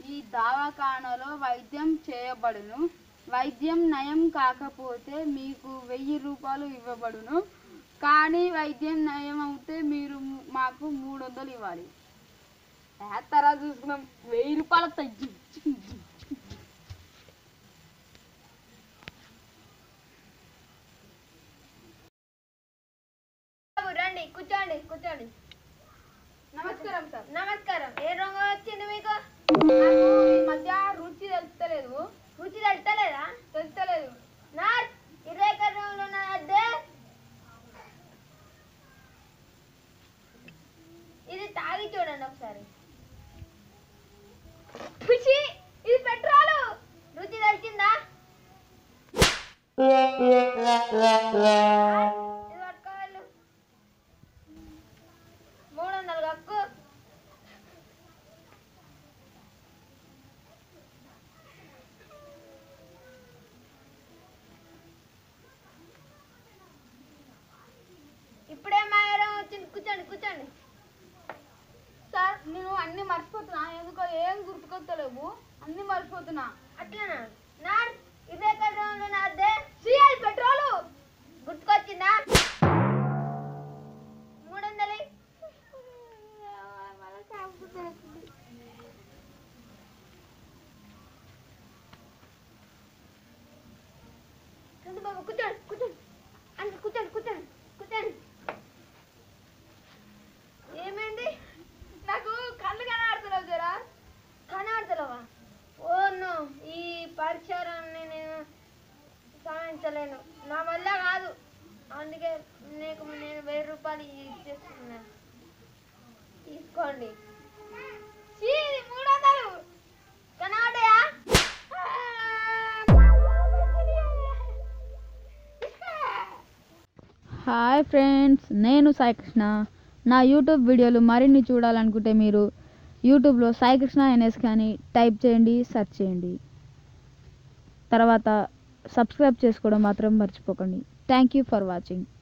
ఈ దవాఖానలో వైద్యం చేయబడును వైద్యం నయం కాకపోతే మీకు వెయ్యి రూపాయలు ఇవ్వబడును కానీ వైద్యం నయం అవుతే మీరు ము- మాకు మూడు వందలు ఇవ్వాలి ఆ తర్వాత చూసుకున్నాం వెయ్యి రూపాయలు తగ్గి బాబు, రండి కూర్చోండి కూర్చోండి నమస్కారం సార్ నమస్కారం ఏ రోగం వచ్చింది మీకు నాకు ఈ మధ్య రుచి తెలుస్తలేదు రుచి తెలుస్తలేదా తెలుస్తలేదు నర్స్ ఇరవై కర్రంలో అద్దె ఇది తాగి చూడండి ఒకసారి ఖుషి ఇది పెట్రోలు రుచి తెలిసిందా ఇది పట్టుకోవాలి మూడు వందలు కక్కు ఇప్పుడే మాయరం వచ్చింది కూర్చోండి కూర్చోండి సార్ నేను అన్ని మర్చిపోతున్నా ఎందుకో ఏం గుర్తుకొస్తలేవు అన్ని మర్చిపోతున్నా అట్లనా నార్ ఇదే కర్రంలో అద్దె సిఐ పెట్రోలు గుర్తుకొచ్చిందా మూడు వందలు బాబు కూర్చోండి కూర్చోండి అంత కూర్చోండి కూర్చోండి కూర్చోండి ఏమైంది నాకు కళ్ళు కనబడతలేవు జరా కనబడతలేవా ఓ నో ఈ పరిసరాన్ని నేను సాధించలేను నా వల్ల కాదు అందుకే నీకు నేను వెయ్యి రూపాయలు ఇచ్చేస్తున్నా తీసుకోండి చీ, మూడు వందలు కనబడ్డాయా హాయ్ ఫ్రెండ్స్ నేను సాయికృష్ణ నా యూట్యూబ్ వీడియోలు మరిన్ని చూడాలనుకుంటే మీరు యూట్యూబ్లో సాయికృష్ణ ఎన్ఎస్ కానీ టైప్ చేయండి సెర్చ్ చేయండి తర్వాత సబ్స్క్రైబ్ చేసుకోవడం మాత్రం మర్చిపోకండి థ్యాంక్ యూ ఫర్ వాచింగ్